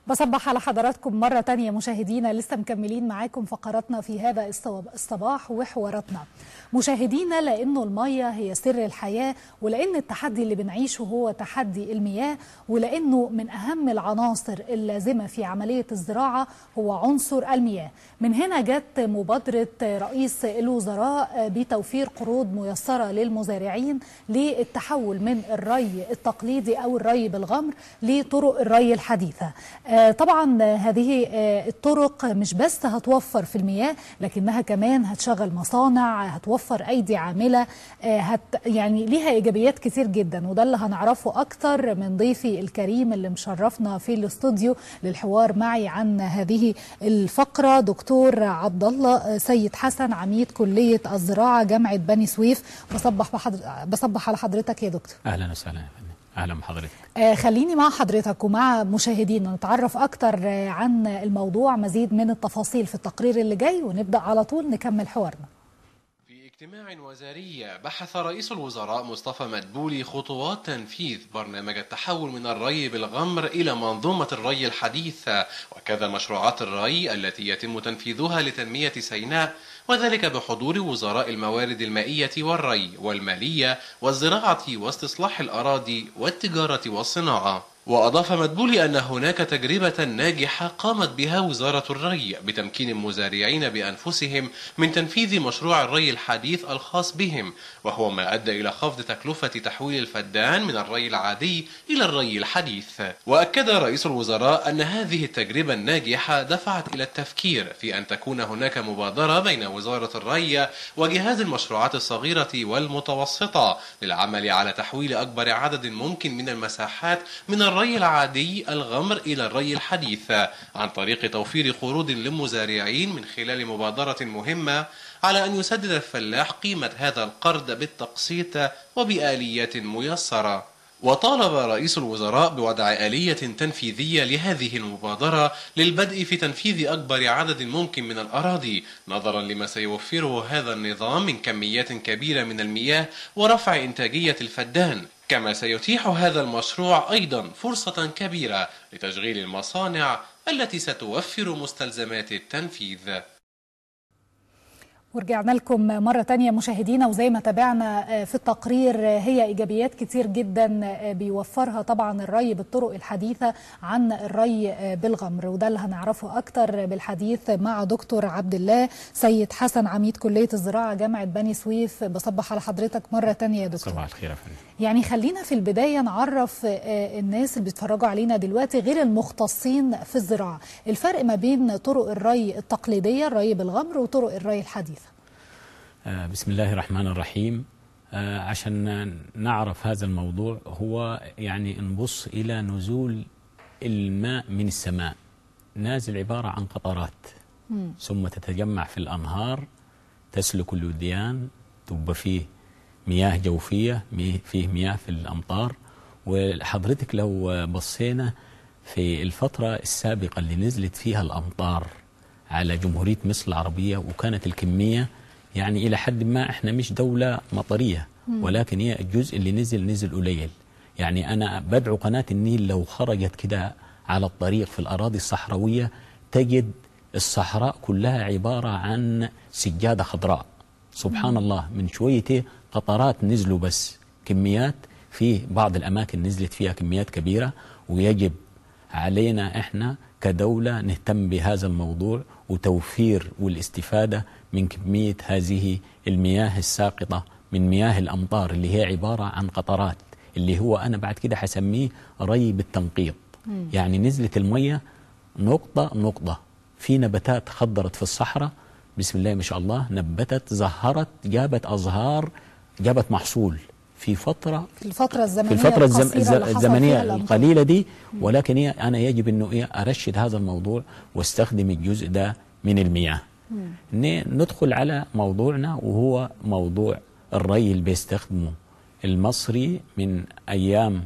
بصبح على حضراتكم مرة تانية مشاهدينا لسه مكملين معاكم فقراتنا في هذا الصباح وحواراتنا مشاهدينا لأنه المية هي سر الحياة ولأن التحدي اللي بنعيشه هو تحدي المياه ولأنه من أهم العناصر اللازمة في عملية الزراعة هو عنصر المياه من هنا جت مبادرة رئيس الوزراء بتوفير قروض ميسرة للمزارعين للتحول من الري التقليدي أو الري بالغمر لطرق الري الحديثة طبعا هذه الطرق مش بس هتوفر في المياه لكنها كمان هتشغل مصانع هتوفر ايدي عامله هت يعني ليها ايجابيات كتير جدا وده اللي هنعرفه اكتر من ضيفي الكريم اللي مشرفنا في الاستوديو للحوار معي عن هذه الفقره دكتور عبد الله سيد حسن عميد كليه الزراعه جامعه بني سويف بصبح بحضر... بصبح على حضرتك يا دكتور اهلا وسهلا يا فندم اهلا بحضرتك آه خليني مع حضرتك ومع مشاهدينا نتعرف اكتر آه عن الموضوع مزيد من التفاصيل في التقرير اللي جاي ونبدا على طول نكمل حوارنا في اجتماع وزاري بحث رئيس الوزراء مصطفى مدبولي خطوات تنفيذ برنامج التحول من الري بالغمر إلى منظومة الري الحديثة وكذا مشروعات الري التي يتم تنفيذها لتنمية سيناء وذلك بحضور وزراء الموارد المائية والري والمالية والزراعة واستصلاح الأراضي والتجارة والصناعة وأضاف مدبولي أن هناك تجربة ناجحة قامت بها وزارة الري بتمكين المزارعين بأنفسهم من تنفيذ مشروع الري الحديث الخاص بهم وهو ما أدى إلى خفض تكلفة تحويل الفدان من الري العادي إلى الري الحديث وأكد رئيس الوزراء أن هذه التجربة الناجحة دفعت إلى التفكير في أن تكون هناك مبادرة بين وزارة الري وجهاز المشروعات الصغيرة والمتوسطة للعمل على تحويل أكبر عدد ممكن من المساحات من الري العادي الغمر إلى الري الحديث عن طريق توفير قروض للمزارعين من خلال مبادرة مهمة على أن يسدد الفلاح قيمة هذا القرض بالتقسيط وبآليات ميسرة وطالب رئيس الوزراء بوضع آلية تنفيذية لهذه المبادرة للبدء في تنفيذ أكبر عدد ممكن من الأراضي نظرا لما سيوفره هذا النظام من كميات كبيرة من المياه ورفع إنتاجية الفدان كما سيتيح هذا المشروع أيضا فرصة كبيرة لتشغيل المصانع التي ستوفر مستلزمات التنفيذ ورجعنا لكم مرة تانية مشاهدينا وزي ما تابعنا في التقرير هي إيجابيات كتير جدا بيوفرها طبعا الري بالطرق الحديثة عن الري بالغمر وده اللي هنعرفه أكتر بالحديث مع دكتور عبد الله سيد حسن عميد كلية الزراعة جامعة بني سويف بصبح على حضرتك مرة تانية يا دكتور صباح الخير يا فندم يعني خلينا في البداية نعرف الناس اللي بيتفرجوا علينا دلوقتي غير المختصين في الزراعة الفرق ما بين طرق الري التقليدية الري بالغمر وطرق الري الحديثة آه بسم الله الرحمن الرحيم آه عشان نعرف هذا الموضوع هو يعني نبص إلى نزول الماء من السماء نازل عبارة عن قطرات مم. ثم تتجمع في الأنهار تسلك الوديان تبقى فيه مياه جوفية فيه مياه في الأمطار وحضرتك لو بصينا في الفترة السابقة اللي نزلت فيها الأمطار على جمهورية مصر العربية وكانت الكمية يعني إلى حد ما إحنا مش دولة مطرية ولكن هي الجزء اللي نزل نزل قليل يعني أنا بدعو قناة النيل لو خرجت كده على الطريق في الأراضي الصحراوية تجد الصحراء كلها عبارة عن سجادة خضراء سبحان الله من شوية قطرات نزلوا بس كميات في بعض الأماكن نزلت فيها كميات كبيرة ويجب علينا إحنا كدولة نهتم بهذا الموضوع وتوفير والاستفادة من كمية هذه المياه الساقطة من مياه الأمطار اللي هي عبارة عن قطرات اللي هو أنا بعد كده حسميه ري بالتنقيط مم. يعني نزلت المية نقطة نقطة في نباتات خضرت في الصحراء بسم الله ما شاء الله نبتت زهرت جابت أزهار جابت محصول في فترة في الفترة الزمنية في الفترة الزم الزمنية القليلة دي ولكن هي أنا يجب أنه إيه أرشد هذا الموضوع واستخدم الجزء ده من المياه ندخل على موضوعنا وهو موضوع الري اللي بيستخدمه المصري من أيام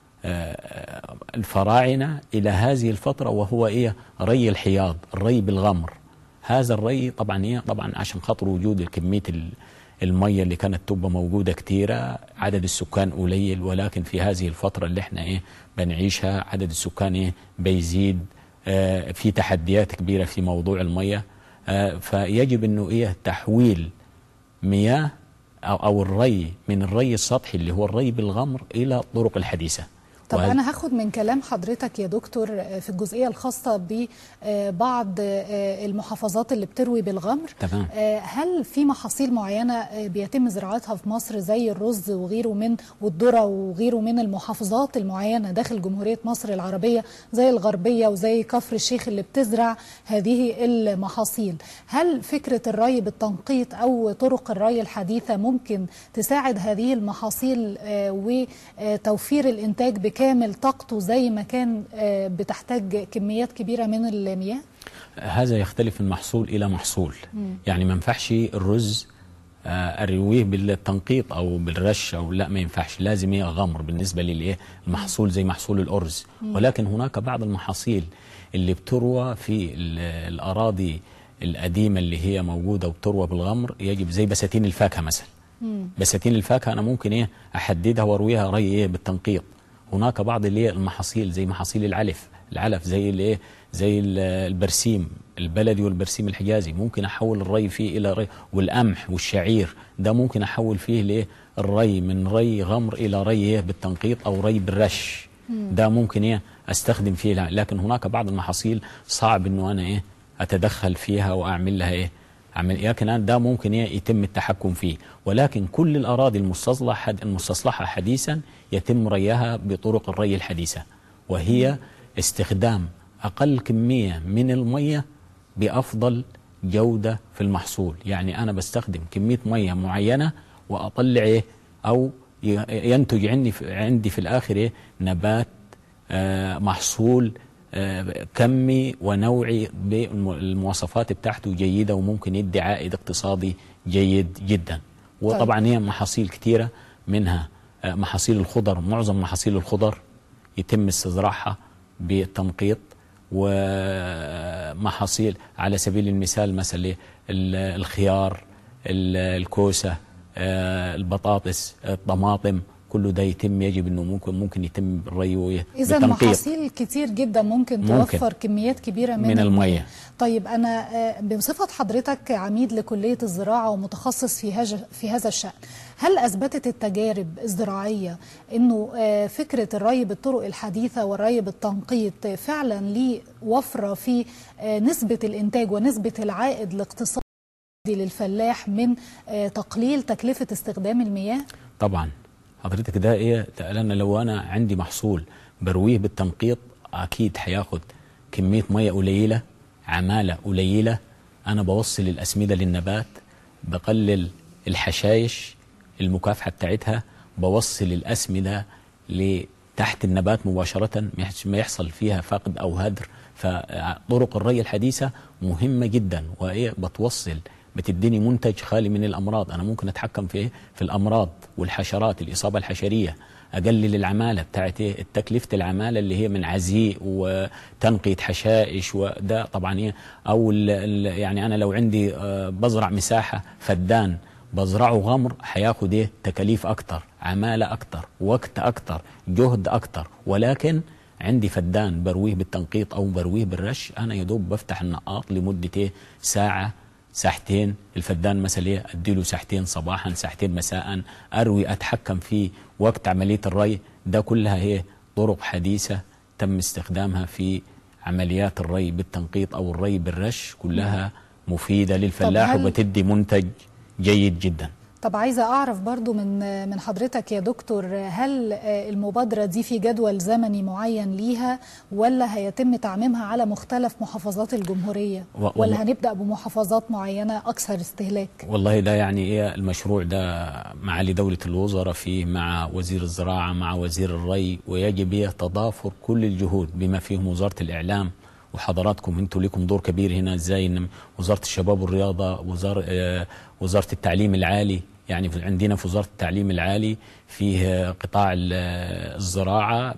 الفراعنة إلى هذه الفترة وهو إيه ري الحياض الري بالغمر هذا الري طبعا إيه طبعا عشان خاطر وجود كمية المية اللي كانت تبقى موجودة كتيرة عدد السكان قليل ولكن في هذه الفترة اللي احنا ايه بنعيشها عدد السكان ايه بيزيد آه، في تحديات كبيره في موضوع الميه آه، فيجب انه ايه تحويل مياه او او الري من الري السطحي اللي هو الري بالغمر الى الطرق الحديثه طب وهذا- أنا هاخد من كلام حضرتك يا دكتور في الجزئية الخاصة ببعض المحافظات اللي بتروي بالغمر تمام. آه، هل في محاصيل معينة آه، بيتم زراعتها في مصر زي الرز وغيره من والذرة وغيره من المحافظات المعينة داخل جمهورية مصر العربية زي الغربية وزي كفر الشيخ اللي بتزرع هذه المحاصيل هل فكرة الري بالتنقيط أو طرق الري الحديثة ممكن تساعد هذه المحاصيل آه، وتوفير الإنتاج بكامل طاقته زي ما كان آه، بتحتاج كميات كبيرة من المياه؟ هذا يختلف من محصول الى محصول يعني ما ينفعش الرز آه، ارويه بالتنقيط او بالرش او لا ما ينفعش لازم هي غمر بالنسبه للايه المحصول زي محصول الارز ولكن هناك بعض المحاصيل اللي بتروى في ال- الاراضي القديمه اللي هي موجوده وبتروى بالغمر يجب زي بساتين الفاكهه مثلا بساتين الفاكهه انا ممكن ايه احددها وارويها ري ايه بالتنقيط هناك بعض اللي هي المحاصيل زي محاصيل العلف العلف زي الايه زي ال- البرسيم البلدي والبرسيم الحجازي ممكن احول الري فيه الى ري والقمح والشعير ده ممكن احول فيه لايه الري من ري غمر الى ري إيه بالتنقيط او ري بالرش ده ممكن ايه استخدم فيه لا- لكن هناك بعض المحاصيل صعب انه انا ايه اتدخل فيها واعمل لها ايه عمل لكن أنا ده ممكن إيه يتم التحكم فيه ولكن كل الأراضي المستصلحة المستصلحة حديثا يتم ريها بطرق الري الحديثة وهي استخدام أقل كمية من المية بأفضل جودة في المحصول يعني أنا بستخدم كمية مية معينة وأطلع إيه أو ي- ينتج عندي في عندي في الآخر إيه نبات آه، محصول آه، كمي ونوعي بالمواصفات بتاعته جيدة وممكن يدي عائد اقتصادي جيد جدا وطبعا هي محاصيل كثيرة منها آه، محاصيل الخضر معظم محاصيل الخضر يتم استزراعها بالتنقيط ومحاصيل على سبيل المثال مثلا إيه؟ ال- الخيار ال- الكوسة آه، البطاطس الطماطم كله ده يتم يجب انه ممكن ممكن يتم الري إذا بالتنقيط. محاصيل كتير جدا ممكن, ممكن. توفر كميات كبيرة من, من المية. طيب أنا آه، بصفة حضرتك عميد لكلية الزراعة ومتخصص في هذا في هذا الشأن هل أثبتت التجارب الزراعية أنه آه، فكرة الري بالطرق الحديثة والري بالتنقيط آه، فعلا ليه وفرة في آه، نسبة الإنتاج ونسبة العائد الاقتصادي للفلاح من آه، تقليل تكلفة استخدام المياه؟ طبعا حضرتك ده ايه لان لو انا عندي محصول برويه بالتنقيط اكيد هياخد كميه ميه قليله عماله قليله انا بوصل الاسمده للنبات بقلل الحشائش المكافحه بتاعتها بوصل الاسمده لتحت النبات مباشره ما يحس- ما يحصل فيها فقد او هدر فطرق الري الحديثه مهمه جدا وايه بتوصل بتديني منتج خالي من الامراض انا ممكن اتحكم في إيه؟ في الامراض والحشرات الاصابه الحشريه اقلل العماله بتاعت إيه؟ تكلفه العماله اللي هي من عزيء وتنقيه حشائش وده طبعا إيه؟ او ال ال يعني انا لو عندي آه، بزرع مساحه فدان بزرعه غمر هياخد ايه تكاليف اكتر عماله اكتر وقت اكتر جهد اكتر ولكن عندي فدان برويه بالتنقيط او برويه بالرش انا يا دوب بفتح النقاط لمده ايه ساعه ساعتين الفدان مثلا ايه اديله ساعتين صباحا ساعتين مساء اروي اتحكم في وقت عمليه الري ده كلها هي طرق حديثه تم استخدامها في عمليات الري بالتنقيط او الري بالرش كلها مفيده للفلاح هل- وبتدي منتج جيد جدا طب عايزة أعرف برضو من من حضرتك يا دكتور هل المبادرة دي في جدول زمني معين ليها ولا هيتم تعميمها على مختلف محافظات الجمهورية و- والله- ولا هنبدأ بمحافظات معينة أكثر استهلاك والله ده يعني ايه المشروع ده معالي دولة الوزراء فيه مع وزير الزراعة مع وزير الري ويجب ايه تضافر كل الجهود بما فيهم وزارة الإعلام وحضراتكم انتوا لكم دور كبير هنا ازاي ان وزارة الشباب والرياضة وزارة آه وزارة التعليم العالي يعني في- عندنا في وزارة التعليم العالي فيه قطاع ال- الزراعة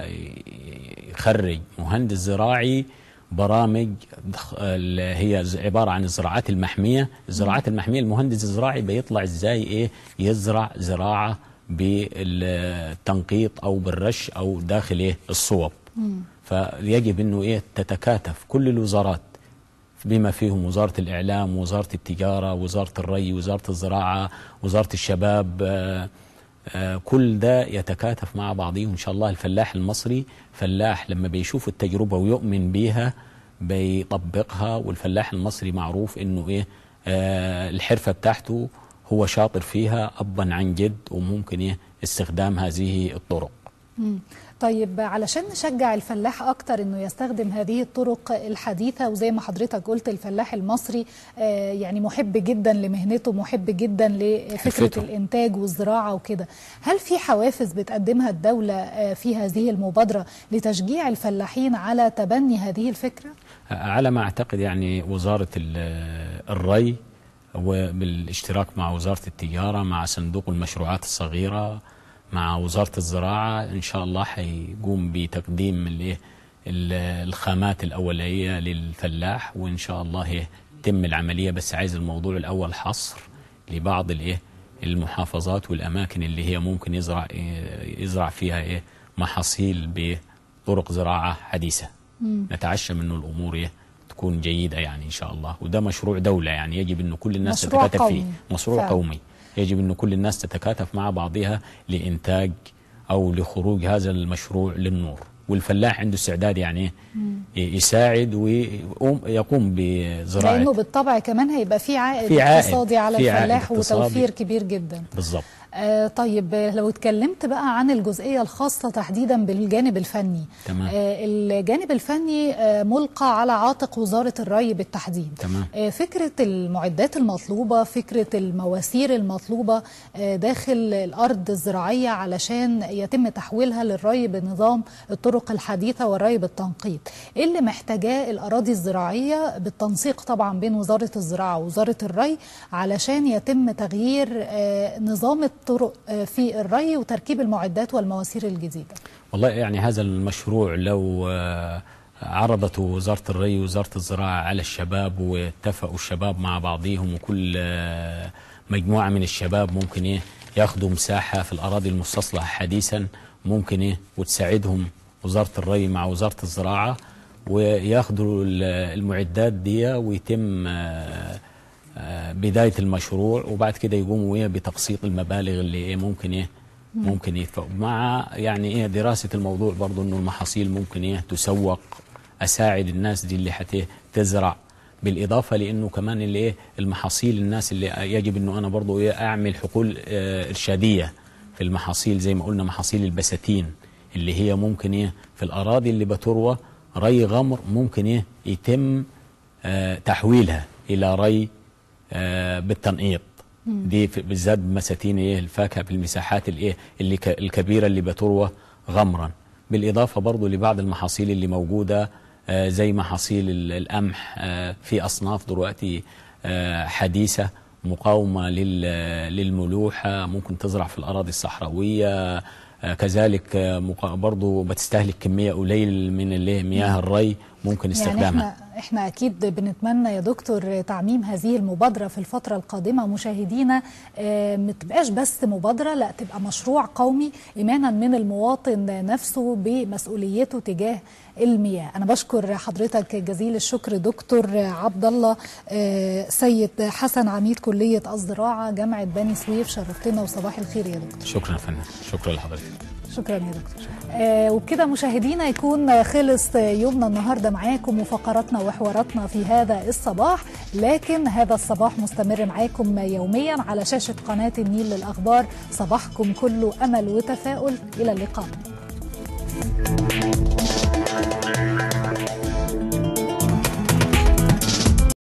بيخرج مهندس زراعي برامج دخ- اللي هي ز- عباره عن الزراعات المحميه، الزراعات المحميه المهندس الزراعي بيطلع ازاي ايه يزرع زراعه بالتنقيط او بالرش او داخل ايه الصوب فيجب انه ايه تتكاتف كل الوزارات بما فيهم وزارة الإعلام وزارة التجارة وزارة الري وزارة الزراعة وزارة الشباب آه، آه، كل ده يتكاتف مع بعضهم إن شاء الله الفلاح المصري فلاح لما بيشوف التجربة ويؤمن بيها بيطبقها والفلاح المصري معروف إنه إيه آه، الحرفة بتاعته هو شاطر فيها أبا عن جد وممكن إيه استخدام هذه الطرق مم. طيب علشان نشجع الفلاح اكتر انه يستخدم هذه الطرق الحديثه وزي ما حضرتك قلت الفلاح المصري آه، يعني محب جدا لمهنته محب جدا لفكره حرفته. الانتاج والزراعه وكده هل في حوافز بتقدمها الدوله آه، في هذه المبادره لتشجيع الفلاحين على تبني هذه الفكره على ما اعتقد يعني وزاره ال- الري وبالاشتراك مع وزاره التجاره مع صندوق المشروعات الصغيره مع وزاره الزراعه ان شاء الله هيقوم بتقديم الايه ال- الخامات الاوليه للفلاح وان شاء الله تتم العمليه بس عايز الموضوع الاول حصر لبعض الايه المحافظات والاماكن اللي هي ممكن يزرع يزرع فيها ايه محاصيل بطرق زراعه حديثه نتعشى منه الامور إيه تكون جيده يعني ان شاء الله وده مشروع دوله يعني يجب انه كل الناس مشروع تتكاتف فيه قومي. مشروع فعلا. قومي يجب انه كل الناس تتكاتف مع بعضها لانتاج او لخروج هذا المشروع للنور والفلاح عنده استعداد يعني إيه يساعد ويقوم بزراعه لانه بالطبع كمان هيبقى في عائد, في عائد. اقتصادي على في عائد الفلاح اقتصادي. وتوفير كبير جدا بالضبط آه طيب آه، لو اتكلمت بقى عن الجزئية الخاصة تحديدا بالجانب الفني تمام. آه الجانب الفني آه ملقى على عاتق وزارة الري بالتحديد تمام. آه فكرة المعدات المطلوبة فكرة المواسير المطلوبة آه داخل الأرض الزراعية علشان يتم تحويلها للري بنظام الطرق الحديثة والري بالتنقيط إيه اللي محتاجاه الأراضي الزراعية بالتنسيق طبعا بين وزارة الزراعة ووزارة الري علشان يتم تغيير آه نظام الطرق آه في الري وتركيب المعدات والمواسير الجديدة والله يعني هذا المشروع لو آه، عرضته وزارة الري ووزارة الزراعة على الشباب واتفقوا الشباب مع بعضهم وكل آه، مجموعة من الشباب ممكن ايه ياخدوا مساحة في الأراضي المستصلحة حديثا ممكن ايه وتساعدهم وزارة الري مع وزارة الزراعة وياخدوا ال- المعدات دي ويتم آه، آه، بداية المشروع وبعد كده يقوموا ايه بتقسيط المبالغ اللي ايه ممكن ايه ممكن يدفعوا مع يعني ايه دراسة الموضوع برضو انه المحاصيل ممكن ايه تسوق اساعد الناس دي اللي حتى تزرع بالاضافة لانه كمان اللي ايه المحاصيل الناس اللي يجب انه انا برضو ايه اعمل حقول آه ارشادية في المحاصيل زي ما قلنا محاصيل البساتين اللي هي ممكن ايه في الاراضي اللي بتروى ري غمر ممكن ايه يتم آه تحويلها الى ري آه بالتنقيط دي في- بالذات بمساتين ايه الفاكهه بالمساحات الايه اللي ك- الكبيره اللي بتروى غمرا بالاضافه برضو لبعض المحاصيل اللي موجوده آه زي محاصيل ال- القمح آه في اصناف دلوقتي آه حديثه مقاومه لل- للملوحه ممكن تزرع في الاراضي الصحراويه آه كذلك آه مقا- برضو بتستهلك كميه قليل من اللي هي مياه الري ممكن يعني استخدامها احنا احنا اكيد بنتمنى يا دكتور تعميم هذه المبادره في الفتره القادمه مشاهدينا آه، ما تبقاش بس مبادره لا تبقى مشروع قومي ايمانا من المواطن نفسه بمسؤوليته تجاه المياه انا بشكر حضرتك جزيل الشكر دكتور عبد الله آه، سيد حسن عميد كليه الزراعه جامعه بني سويف شرفتنا وصباح الخير يا دكتور شكرا يا فندم شكرا لحضرتك شكرا يا دكتور آه وبكده مشاهدينا يكون خلص يومنا النهارده معاكم وفقراتنا وحواراتنا في هذا الصباح لكن هذا الصباح مستمر معاكم يوميا على شاشه قناه النيل للاخبار صباحكم كله امل وتفاؤل الى اللقاء